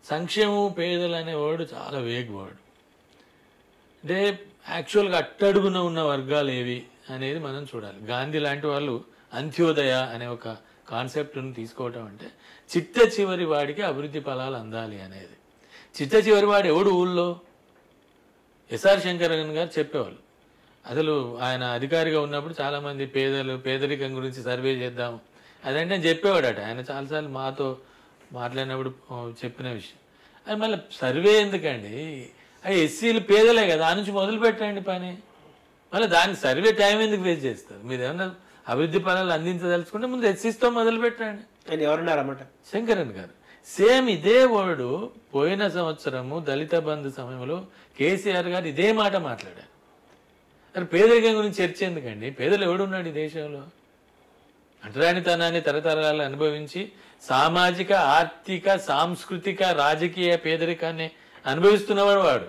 సంక్షేమం పేదలు అనే వర్డ్ చాలా వేగ్ వర్డ్ అంటే యాక్చువల్గా అట్టడుగున ఉన్న వర్గాలు ఏవి అనేది మనం చూడాలి గాంధీ లాంటి వాళ్ళు అంత్యోదయ అనే ఒక కాన్సెప్ట్ను తీసుకోవటం అంటే చిట్ట చివరి వాడికి అభివృద్ధి ఫలాలు అందాలి అనేది చిట్ట చివరి వాడు ఎవడు ఊళ్ళో ఎస్ఆర్ శంకరన్ గారు చెప్పేవాళ్ళు అసలు ఆయన అధికారిగా ఉన్నప్పుడు చాలా మంది పేదలు పేదరికం గురించి సర్వే చేద్దాం అదంటే ఆయన చెప్పేవాడట ఆయన చాలాసార్లు మాతో మాట్లాడినప్పుడు ఆ, చెప్పిన విషయం అది మళ్ళీ సర్వే ఎందుకండి అవి ఎస్సీలు పేదలే కదా ఆ నుంచి మొదలు పెట్టండి పని మళ్ళీ దానికి సర్వే టైం ఎందుకు వేస్ట్ చేస్తారు మీరు ఏమన్నా అభివృద్ధి ఫలాలు అందించదలుచుకుంటే ముందు ఎస్సీస్తో మొదలు పెట్టండి ఆయన ఎవరున్నారన్నమాట శంకరన్ గారు సేమ్ ఇదే వర్డ్ పోయిన సంవత్సరము దళిత బంధు సమయంలో కేసీఆర్ గారు ఇదే మాట మాట్లాడారు మరి పేదరికం గురించి చర్చ ఎందుకండి పేదలు ఎవడున్నాడు ఈ దేశంలో అంటరానితనాన్ని తరతరాలు అనుభవించి సామాజిక ఆర్థిక సాంస్కృతిక రాజకీయ పేదరికాన్ని అనుభవిస్తున్నవాడు వాడు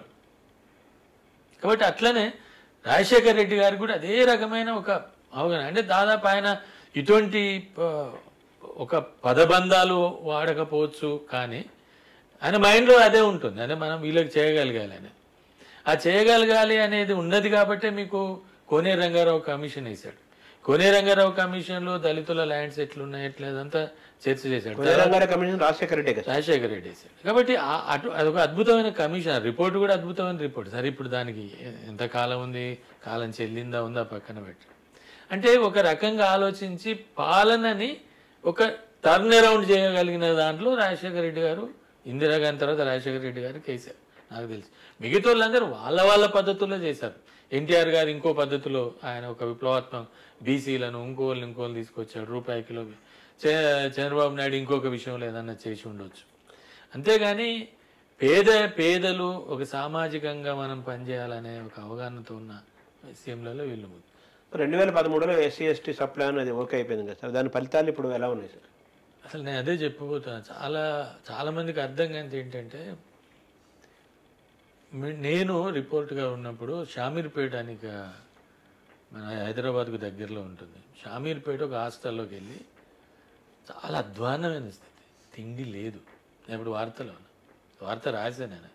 కాబట్టి అట్లనే రాజశేఖర్ రెడ్డి గారు కూడా అదే రకమైన ఒక అవగాహన అంటే దాదాపు ఆయన ఇటువంటి ఆ, ఒక పదబంధాలు వాడకపోవచ్చు కానీ ఆయన మైండ్లో అదే ఉంటుంది అంటే మనం వీళ్ళకి చేయగలగాలి అని ఆ చేయగలగాలి అనేది ఉన్నది కాబట్టే మీకు కోనే రంగారావు కమిషన్ వేశాడు కోనే రంగారావు కమిషన్లో దళితుల ల్యాండ్స్ ఎట్లున్నాయి ఎట్లేదంతా చర్చ చేశాడు తెలంగాణ కమిషన్ రాజశేఖర రెడ్డి కదా రాజశేఖర రెడ్డి వేశాడు కాబట్టి ఆ- అటు అదొక అద్భుతమైన కమిషన్ రిపోర్ట్ కూడా అద్భుతమైన రిపోర్ట్ సరే ఇప్పుడు దానికి ఎంత కాలం ఉంది కాలం చెల్లిందా ఉందా పక్కన పెట్టి అంటే ఒక రకంగా ఆలోచించి పాలనని ఒక టర్న్ అరౌండ్ చేయగలిగిన దాంట్లో రాజశేఖర రెడ్డి గారు ఇందిరాగాంధీ తర్వాత రాజశేఖర రెడ్డి గారు కేసీఆర్ నాకు తెలుసు మిగతా వాళ్ళందరూ వాళ్ళ వాళ్ళ పద్ధతుల్లో చేశారు ఎన్టీఆర్ గారు ఇంకో పద్ధతిలో ఆయన ఒక విప్లవాత్మక బీసీలను ఇంకోళ్ళు ఇంకోళ్ళు తీసుకొచ్చాడు రూపాయి కిలో చే- చంద్రబాబు నాయుడు ఇంకొక విషయంలో ఏదన్నా చేసి ఉండొచ్చు అంతేగాని పేద పేదలు ఒక సామాజికంగా మనం పనిచేయాలనే ఒక అవగాహనతో ఉన్న విషయంలో వీళ్ళు ముందు రెండు వేల పదమూడులో ఎస్సీ ఎస్టీ సప్లాన్ అది ఓకే అయిపోయింది కదా సార్ దాని ఫలితాలు ఇప్పుడు ఎలా ఉన్నాయి సార్ అసలు నేను అదే చెప్పబోతున్నా చాలా చాలా మందికి అర్థం కానిది ఏంటంటే మీ- నేను రిపోర్ట్గా ఉన్నప్పుడు షామీర్పేట అని ఇక మన హైదరాబాద్కు దగ్గరలో ఉంటుంది షామీర్పేట ఒక హాస్టల్లోకి వెళ్ళి చాలా అధ్వాన్నమైన స్థితి తిండి లేదు నేను ఇప్పుడు వార్తలో ఉన్నా వార్త రాశాను నేను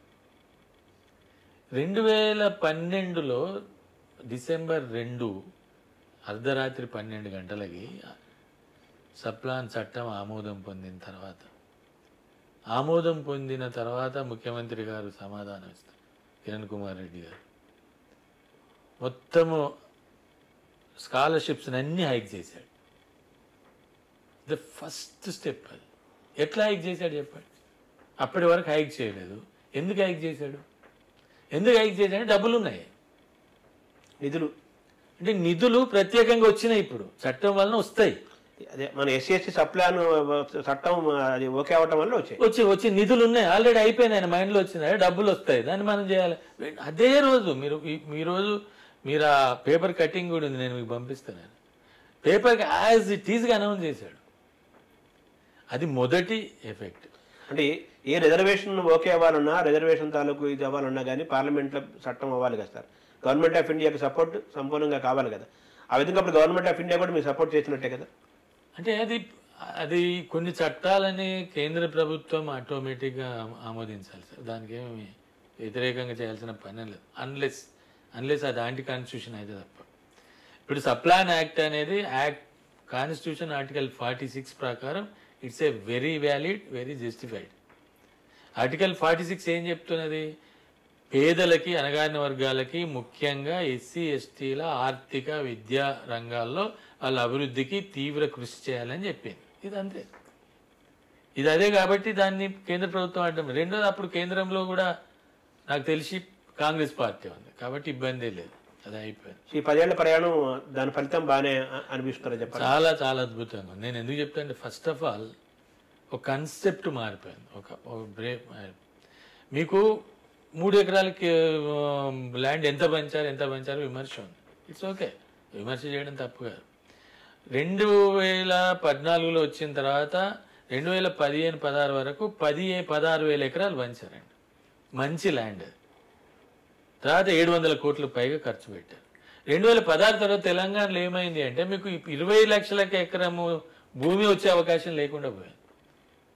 రెండు వేల పన్నెండులో డిసెంబర్ రెండు అర్ధరాత్రి పన్నెండు గంటలకి సప్లాన్ చట్టం ఆమోదం పొందిన తర్వాత ఆమోదం పొందిన తర్వాత ముఖ్యమంత్రి గారు సమాధానం ఇస్తారు కిరణ్ కుమార్ రెడ్డి గారు మొత్తము స్కాలర్షిప్స్ అన్నీ హైక్ చేశాడు ద ఫస్ట్ స్టెప్ అది ఎట్లా హైక్ చేశాడు చెప్పండి అప్పటి వరకు హైక్ చేయలేదు ఎందుకు హైక్ చేశాడు ఎందుకు హైక్ చేశాడు డబ్బులు ఉన్నాయి నిధులు అంటే నిధులు ప్రత్యేకంగా వచ్చినాయి ఇప్పుడు చట్టం వలన వస్తాయి అదే మన ఎస్సీ ఎస్టీ సప్లాన్ చట్టం అది ఓకే అవటం వల్ల వచ్చాయి వచ్చి వచ్చి నిధులు ఉన్నాయి ఆల్రెడీ అయిపోయినాయి ఆయన మైండ్లో వచ్చింది అదే డబ్బులు వస్తాయి దాన్ని మనం చేయాలి అదే రోజు మీరు ఈ- ఈ రోజు మీరు ఆ పేపర్ కటింగ్ కూడా ఉంది నేను మీకు పంపిస్తాను ఆయన పేపర్కి యాజ్ ఇట్ ఈజ్గా అనౌన్స్ చేశాడు అది మొదటి ఎఫెక్ట్ అంటే ఏ రిజర్వేషన్ ఓకే అవ్వాలన్నా రిజర్వేషన్ తాలూకు ఇది అవ్వాలన్నా కానీ పార్లమెంట్లో చట్టం అవ్వాలి కదా సార్ గవర్నమెంట్ ఆఫ్ ఇండియాకి సపోర్ట్ సంపూర్ణంగా కావాలి కదా ఆ విధంగా అప్పుడు గవర్నమెంట్ ఆఫ్ ఇండియా కూడా మీరు సపోర్ట్ చేసినట్టే కదా అంటే అది అది కొన్ని చట్టాలని కేంద్ర ప్రభుత్వం ఆటోమేటిక్గా ఆమ- ఆమోదించాలి సార్ దానికి ఏమి వ్యతిరేకంగా చేయాల్సిన పని లేదు అన్లెస్ అన్లెస్ అది యాంటీ కాన్స్టిట్యూషన్ అయితే తప్ప ఇప్పుడు సప్లాన్ యాక్ట్ అనేది act constitution article forty six ప్రకారం it's a very valid very justified article forty six ఏం చెప్తున్నది పేదలకి అణగారిన వర్గాలకి ముఖ్యంగా ఎస్సీ ఎస్టీల ఆర్థిక విద్యా రంగాల్లో వాళ్ళ అభివృద్ధికి తీవ్ర కృషి చేయాలని చెప్పింది ఇది అంతే ఇది అదే కాబట్టి దాన్ని కేంద్ర ప్రభుత్వం అడ్డం రెండోది అప్పుడు కేంద్రంలో కూడా నాకు తెలిసి కాంగ్రెస్ పార్టీ ఉంది కాబట్టి ఇబ్బంది లేదు అది అయిపోయింది ఈ పదేళ్ల ప్రయాణం దాని ఫలితం బాగానే అ- అనిపిస్తారని చెప్పాలి చాలా చాలా అద్భుతంగా ఉంది. నేను ఎందుకు చెప్తానంటే ఫస్ట్ ఆఫ్ ఆల్ ఒక కన్సెప్ట్ మారిపోయింది ఒక ఒక బ్రేక్ మీకు మూడు ఎకరాలకి ల్యాండ్ ఎంత పంచారు ఎంత పంచారు విమర్శ ఉంది ఇట్స్ ఓకే విమర్శ చేయడం తప్పు కాదు రెండు వేల పద్నాలుగులో వచ్చిన తర్వాత రెండు వేల పదిహేను పదహారు వరకు పది పదహారు వేల ఎకరాలు పంచారండి మంచి ల్యాండ్ అది తర్వాత ఏడు వందల కోట్ల పైగా ఖర్చు పెట్టారు రెండు వేల పదహారు తర్వాత తెలంగాణలో ఏమైంది అంటే మీకు ఇరవై లక్షలకి ఎకరము భూమి వచ్చే అవకాశం లేకుండా పోయింది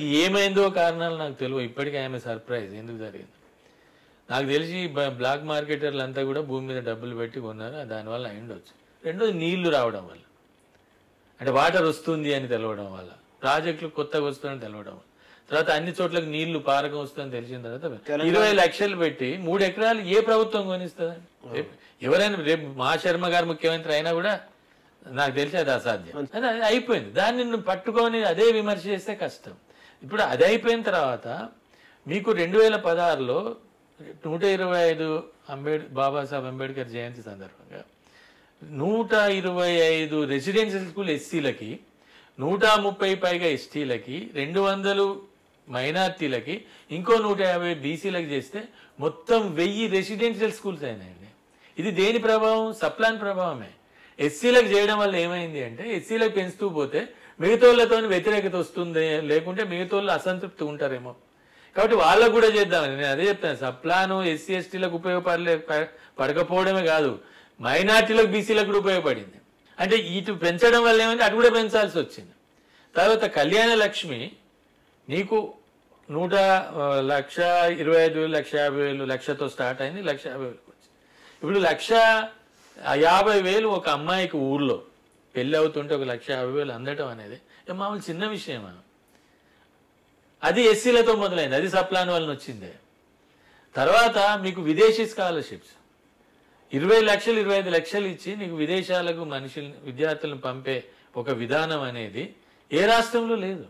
ఏమైందో కారణాలు నాకు తెలియదు ఇప్పటికీ ఆమె సర్ప్రైజ్ ఎందుకు జరిగింది నాకు తెలిసి బ- బ్లాక్ మార్కెటర్లు అంతా కూడా భూమి మీద డబ్బులు పెట్టి కొన్నారు అది దానివల్ల అయిండొచ్చు రెండోది నీళ్లు రావడం వల్ల అంటే వాటర్ వస్తుంది అని తెలవడం వల్ల ప్రాజెక్టులు కొత్తగా వస్తుందని తెలవడం వల్ల తర్వాత అన్ని చోట్లకి నీళ్లు పారకం వస్తుందని తెలిసిన తర్వాత ఇరవై లక్షలు పెట్టి మూడు ఎకరాలు ఏ ప్రభుత్వం కొనిస్తుందండి రేపు ఎవరైనా రేపు మా శర్మ గారు ముఖ్యమంత్రి అయినా కూడా నాకు తెలిసి అది అసాధ్యం అది అది అయిపోయింది దాన్ని నువ్వు పట్టుకొని అదే విమర్శ చేస్తే కష్టం ఇప్పుడు అది అయిపోయిన తర్వాత మీకు రెండు వేల పదహారులో నూట ఇరవై ఐదు అంబేడ్ బాబాసాహెబ్ అంబేద్కర్ జయంతి సందర్భంగా నూట ఇరవై ఐదు రెసిడెన్షియల్ స్కూల్ ఎస్సీలకి నూట ముప్పై పైగా ఎస్టీలకి రెండు వందలు మైనార్టీలకి ఇంకో నూట యాభై బీసీలకు చేస్తే మొత్తం వెయ్యి రెసిడెన్షియల్ స్కూల్స్ అయినాయండి ఇది దేని ప్రభావం సప్లాన్ ప్రభావమే ఎస్సీలకు చేయడం వల్ల ఏమైంది అంటే ఎస్సీలకు పెంచుతూ పోతే మిగతాళ్ళతో వ్యతిరేకత వస్తుంది లేకుంటే మిగతాళ్ళు అసంతృప్తి ఉంటారేమో కాబట్టి వాళ్ళకు కూడా చేద్దామని నేను అదే చెప్తాను సప్లాను ఎస్సీ ఎస్టీలకు ఉపయోగపడలే ప- పడకపోవడమే కాదు మైనార్టీలకు బీసీలకు కూడా ఉపయోగపడింది అంటే ఇటు పెంచడం వల్ల ఏమైంది అటు కూడా పెంచాల్సి వచ్చింది తర్వాత కళ్యాణ లక్ష్మి నీకు నూట ఆ, లక్ష ఇరవై ఐదు వేలు లక్ష యాభై వేలు లక్షతో స్టార్ట్ అయింది లక్ష యాభై వేలకు వచ్చింది ఇప్పుడు లక్ష యాభై వేలు ఒక అమ్మాయికి ఊర్లో పెళ్ళి అవుతుంటే ఒక లక్ష యాభై వేలు అందటం అనేది ఏ మామూలు చిన్న విషయమా అది ఎస్సీలతో మొదలైంది అది సప్లాన్ వలన వచ్చిందే తర్వాత మీకు విదేశీ స్కాలర్షిప్స్ ఇరవై లక్షలు ఇరవై ఐదు లక్షలు ఇచ్చి నీకు విదేశాలకు మనుషుల్ని విద్యార్థులను పంపే ఒక విధానం అనేది ఏ రాష్ట్రంలో లేదు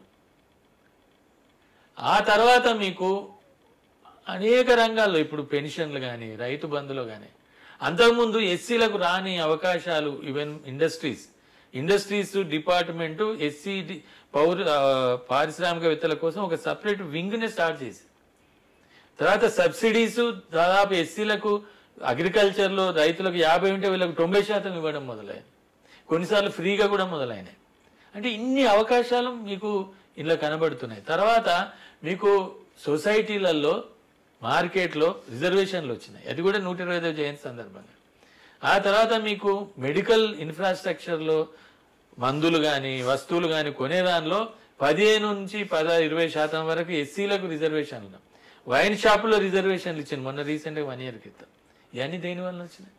ఆ తర్వాత మీకు అనేక రంగాల్లో ఇప్పుడు పెన్షన్లు కానీ రైతు బంధులు కానీ అంతకుముందు ఎస్సీలకు రాని అవకాశాలు even industries industries department SC డి- పౌర ఆ, పారిశ్రామికవేత్తల కోసం ఒక సపరేట్ వింగ్ని స్టార్ట్ చేసి తర్వాత సబ్సిడీస్ దాదాపు ఎస్సీలకు అగ్రికల్చర్లో రైతులకు యాభై ఉంటే వీళ్ళకి తొంభై శాతం ఇవ్వడం మొదలైంది కొన్నిసార్లు ఫ్రీగా కూడా మొదలైనాయి అంటే ఇన్ని అవకాశాలు మీకు ఇలా కనబడుతున్నాయి తర్వాత మీకు సొసైటీలలో మార్కెట్లో రిజర్వేషన్లు వచ్చినాయి అది కూడా నూట ఇరవై ఐదవ జయంతి సందర్భంగా ఆ తర్వాత మీకు మెడికల్ ఇన్ఫ్రాస్ట్రక్చర్లో మందులు కానీ వస్తువులు కానీ కొనే దానిలో పదిహేను నుంచి పద ఇరవై శాతం వరకు ఎస్సీలకు రిజర్వేషన్లు వైన్ షాపులో రిజర్వేషన్లు ఇచ్చింది మొన్న రీసెంట్గా వన్ ఇయర్ క్రితం ఇవన్నీ దేని వల్ల వచ్చినాయి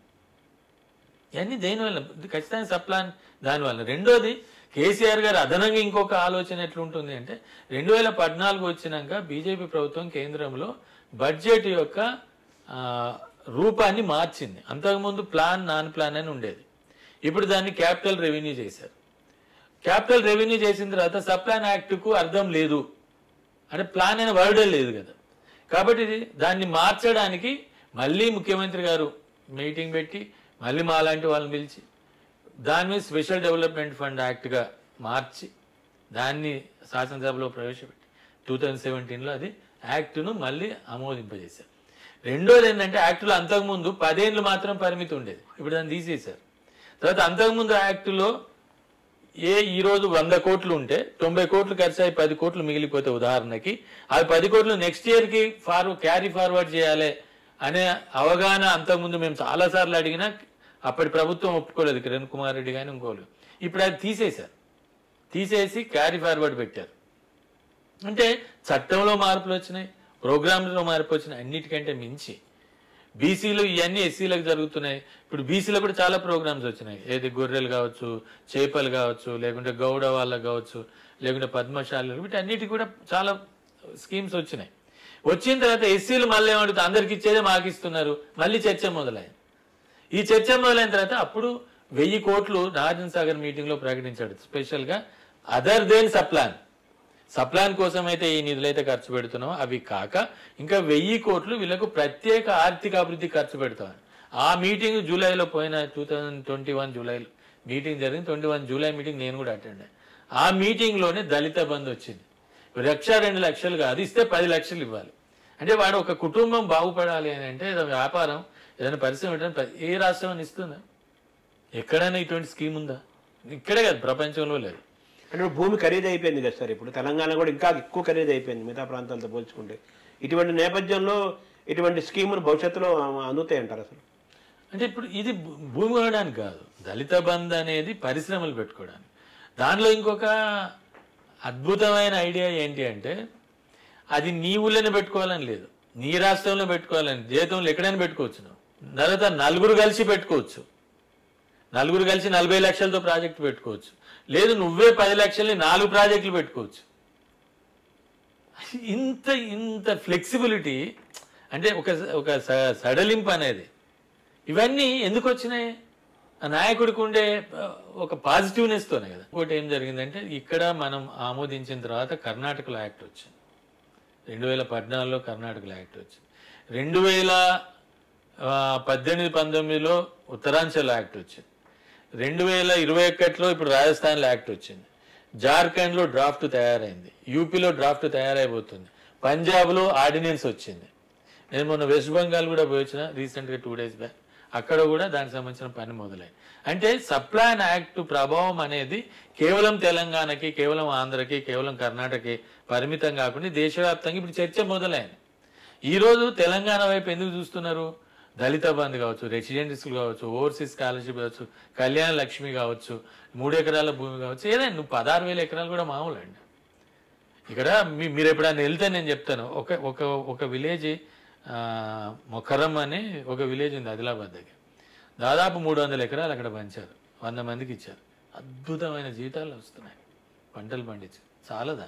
ఇవన్నీ దేనివల్ల ఖచ్చితంగా సప్లాన్ దానివల్ల రెండోది కేసీఆర్ గారు అదనంగా ఇంకొక ఆలోచన ఎట్లుంటుంది అంటే రెండు వేల పద్నాలుగు వచ్చినాక బీజేపీ ప్రభుత్వం కేంద్రంలో బడ్జెట్ యొక్క ఆ, రూపాన్ని మార్చింది అంతకుముందు ప్లాన్ నాన్ ప్లాన్ అని ఉండేది ఇప్పుడు దాన్ని క్యాపిటల్ రెవెన్యూ చేశారు క్యాపిటల్ రెవెన్యూ చేసిన తర్వాత సప్లాన్ యాక్ట్కు అర్థం లేదు అంటే ప్లాన్ అయిన వర్డే లేదు కదా కాబట్టి ఇది దాన్ని మార్చడానికి మళ్ళీ ముఖ్యమంత్రి గారు మీటింగ్ పెట్టి మళ్ళీ మా లాంటి వాళ్ళని పిలిచి దాని మీద స్పెషల్ డెవలప్మెంట్ ఫండ్ యాక్ట్గా మార్చి దాన్ని శాసనసభలో ప్రవేశపెట్టి టూ థౌజండ్ సెవెంటీన్లో అది యాక్ట్ను మళ్ళీ ఆమోదింపజేశారు రెండోది ఏంటంటే యాక్ట్లో అంతకుముందు పదేళ్ళు మాత్రం పరిమితి ఉండేది ఇప్పుడు దాన్ని తీసేశారు తర్వాత అంతకుముందు యాక్టులో ఏ ఈ రోజు వంద కోట్లు ఉంటే తొంభై కోట్లు ఖర్చు అయ్యి పది కోట్లు మిగిలిపోతే ఉదాహరణకి అవి పది కోట్లు నెక్స్ట్ ఇయర్ కి ఫార్వర్డ్ క్యారీ ఫార్వర్డ్ చేయాలి అనే అవగాహన అంతకుముందు మేము చాలా సార్లు అడిగినా అప్పటి ప్రభుత్వం ఒప్పుకోలేదు కిరణ్ కుమార్ రెడ్డి కానీ ఇంకోళ్ళు ఇప్పుడు అది తీసేశారు తీసేసి క్యారీ ఫార్వర్డ్ పెట్టారు అంటే చట్టంలో మార్పులు వచ్చినాయి ప్రోగ్రాంలో మార్పు వచ్చినాయి అన్నిటికంటే మించి బీసీలు ఇవన్నీ ఎస్సీలకు జరుగుతున్నాయి ఇప్పుడు బీసీలో కూడా చాలా ప్రోగ్రామ్స్ వచ్చినాయి ఏది గొర్రెలు కావచ్చు చేపలు కావచ్చు లేకుంటే గౌడ వాళ్ళకు కావచ్చు లేకుంటే పద్మశాలు వీటన్నిటికి కూడా చాలా స్కీమ్స్ వచ్చినాయి వచ్చిన తర్వాత ఎస్సీలు మళ్ళీ ఏమడుగుతారు అందరికి ఇచ్చేదే మాకు ఇస్తున్నారు మళ్ళీ చర్చ మొదలైంది ఈ చర్చ మొదలైన తర్వాత అప్పుడు వెయ్యి కోట్లు నాగార్జున సాగర్ మీటింగ్ లో ప్రకటించాడు స్పెషల్ గా అదర్ దేన్ సప్లాన్ సప్లాన్ కోసం అయితే ఈ నిధులైతే ఖర్చు పెడుతున్నాం అవి కాక ఇంకా వెయ్యి కోట్లు వీళ్ళకు ప్రత్యేక ఆర్థిక అభివృద్ధి ఖర్చు పెడతాం ఆ మీటింగ్ జూలైలో పోయిన టూ థౌజండ్ ట్వంటీ వన్ జూలైలో మీటింగ్ జరిగింది ట్వంటీ వన్ జూలై మీటింగ్ నేను కూడా అటెండ్ అయ్యాను. ఆ మీటింగ్ లోనే దళిత బంధు వచ్చింది లక్ష రెండు లక్షలు కాదు ఇస్తే పది లక్షలు ఇవ్వాలి అంటే వాడు ఒక కుటుంబం బాగుపడాలి అని అంటే ఏదో వ్యాపారం ఏదైనా పరిశ్రమ పెట్టడానికి ప- ఏ రాష్ట్రం అని ఇస్తుందా ఎక్కడైనా ఇటువంటి స్కీమ్ ఉందా ఇక్కడే కాదు ప్రపంచంలో లేదు అంటే ఇప్పుడు భూమి ఖరీదు అయిపోయింది కదా సార్ ఇప్పుడు తెలంగాణ కూడా ఇంకా ఎక్కువ ఖరీదు అయిపోయింది మిగతా ప్రాంతాలతో పోల్చుకుంటే ఇటువంటి నేపథ్యంలో ఇటువంటి స్కీములు భవిష్యత్తులో అందుతాయి అంటారు అసలు అంటే ఇప్పుడు ఇది భూ- భూమి కొనడానికి కాదు దళిత బంధు అనేది పరిశ్రమలు పెట్టుకోవడానికి దానిలో ఇంకొక అద్భుతమైన ఐడియా ఏంటి అంటే అది నీ ఊళ్ళోనే పెట్టుకోవాలని లేదు నీ రాష్ట్రంలో పెట్టుకోవాలని జీతంలో ఎక్కడైనా పెట్టుకోవచ్చు నువ్వు తర్వాత నలుగురు కలిసి పెట్టుకోవచ్చు నలుగురు కలిసి నలభై లక్షలతో ప్రాజెక్ట్ పెట్టుకోవచ్చు లేదు నువ్వే పది లక్షల్ని నాలుగు ప్రాజెక్టులు పెట్టుకోవచ్చు ఇంత ఇంత ఫ్లెక్సిబిలిటీ అంటే ఒక ఒక స- సడలింపు అనేది ఇవన్నీ ఎందుకు వచ్చినాయి ఆ నాయకుడికి ఉండే ఆ, ఒక పాజిటివ్నెస్తోనే కదా ఇంకోటి ఏం జరిగిందంటే ఇక్కడ మనం ఆమోదించిన తర్వాత కర్ణాటకలో యాక్ట్ వచ్చింది రెండు వేల పద్నాలుగులో కర్ణాటకలో యాక్ట్ వచ్చింది రెండు వేల ఆ, పద్దెనిమిది పంతొమ్మిదిలో ఉత్తరాంచల్ యాక్ట్ వచ్చింది రెండు వేల ఇరవై ఒకటిలో ఇప్పుడు రాజస్థాన్లో యాక్ట్ వచ్చింది జార్ఖండ్లో డ్రాఫ్ట్ తయారైంది యూపీలో డ్రాఫ్ట్ తయారైపోతుంది పంజాబ్లో ఆర్డినెన్స్ వచ్చింది నేను మొన్న వెస్ట్ బెంగాల్ కూడా పోయి వచ్చిన రీసెంట్గా టూ డేస్ బ్యాక్ అక్కడ కూడా దానికి సంబంధించిన పని మొదలైంది అంటే సప్లాన్ యాక్ట్ ప్రభావం అనేది కేవలం తెలంగాణకి కేవలం ఆంధ్రకి కేవలం కర్ణాటకకి పరిమితం కాకుండా దేశవ్యాప్తంగా ఇప్పుడు చర్చ మొదలైంది ఈ రోజు తెలంగాణ వైపు ఎందుకు చూస్తున్నారు దళిత బంధు కావచ్చు రెసిడెంట్స్ కావచ్చు ఓవర్సీస్ స్కాలర్షిప్ కావచ్చు కళ్యాణ లక్ష్మి కావచ్చు మూడు ఎకరాల భూమి కావచ్చు ఏదైనా నువ్వు పదహారు వేల ఎకరాలు కూడా మామూలు అండి ఇక్కడ మీ మీరు ఎప్పుడైనా వెళ్తే నేను చెప్తాను ఒక ఒక ఒక విలేజ్ మొఖరం అని ఒక విలేజ్ ఉంది ఆదిలాబాద్ దగ్గర దాదాపు మూడు వందల ఎకరాలు అక్కడ పంచారు వంద మందికి ఇచ్చారు అద్భుతమైన జీతాలు వస్తున్నాయి పంటలు పండించి చాలదా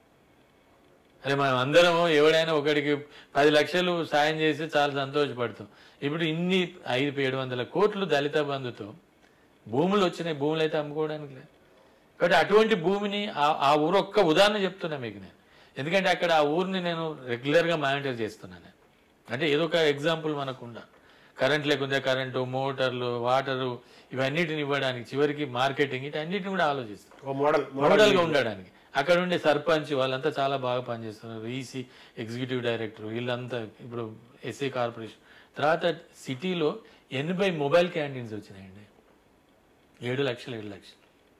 అరే మనం అందరం ఎవడైనా ఒకడికి పది లక్షలు సాయం చేసి చాలా సంతోషపడతాం ఇప్పుడు ఇన్ని ఐదు ఏడు వందల కోట్లు దళిత బంధుతో భూములు వచ్చినాయి భూములు అయితే అమ్ముకోవడానికి లేదు కాబట్టి అటువంటి భూమిని ఆ- ఆ ఊరు ఒక్క ఉదాహరణ చెప్తున్నా మీకు నేను ఎందుకంటే అక్కడ ఆ ఊరిని నేను రెగ్యులర్గా మానిటర్ చేస్తున్నాను అంటే ఏదో ఒక ఎగ్జాంపుల్ మనకుండా కరెంట్ లేకుంటే కరెంటు మోటార్లు వాటరు ఇవన్నిటిని ఇవ్వడానికి చివరికి మార్కెటింగ్ ఇటన్నిటిని కూడా ఆలోచిస్తాను ఒక మోడల్ మోడల్గా ఉండడానికి అక్కడ ఉండే సర్పంచ్ వాళ్ళంతా చాలా బాగా పనిచేస్తున్నారు ఈసీ ఎగ్జిక్యూటివ్ డైరెక్టర్ వీళ్ళంతా ఇప్పుడు ఎస్సీ కార్పొరేషన్ తర్వాత సిటీలో ఎనభై మొబైల్ క్యాంటీన్స్ వచ్చినాయండి ఏడు లక్షలు ఏడు లక్షలు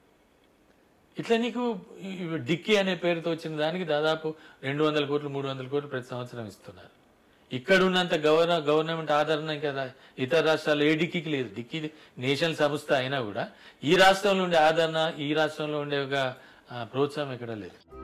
ఇట్లా నీకు ఈ డిక్కీ అనే పేరుతో వచ్చిన దానికి దాదాపు రెండు వందల కోట్లు మూడు వందల కోట్లు ప్రతి సంవత్సరం ఇస్తున్నారు ఇక్కడ ఉన్నంత గవర్న గవర్నమెంట్ ఆదరణ ఇంకా రా- ఇతర రాష్ట్రాల్లో ఏ డిక్కీకి లేదు డిక్కీ నేషనల్ సంస్థ అయినా కూడా ఈ రాష్ట్రంలో ఉండే ఆదరణ ఈ రాష్ట్రంలో ఉండే ఒక ఆ, ప్రోత్సాహం ఎక్కడ లేదు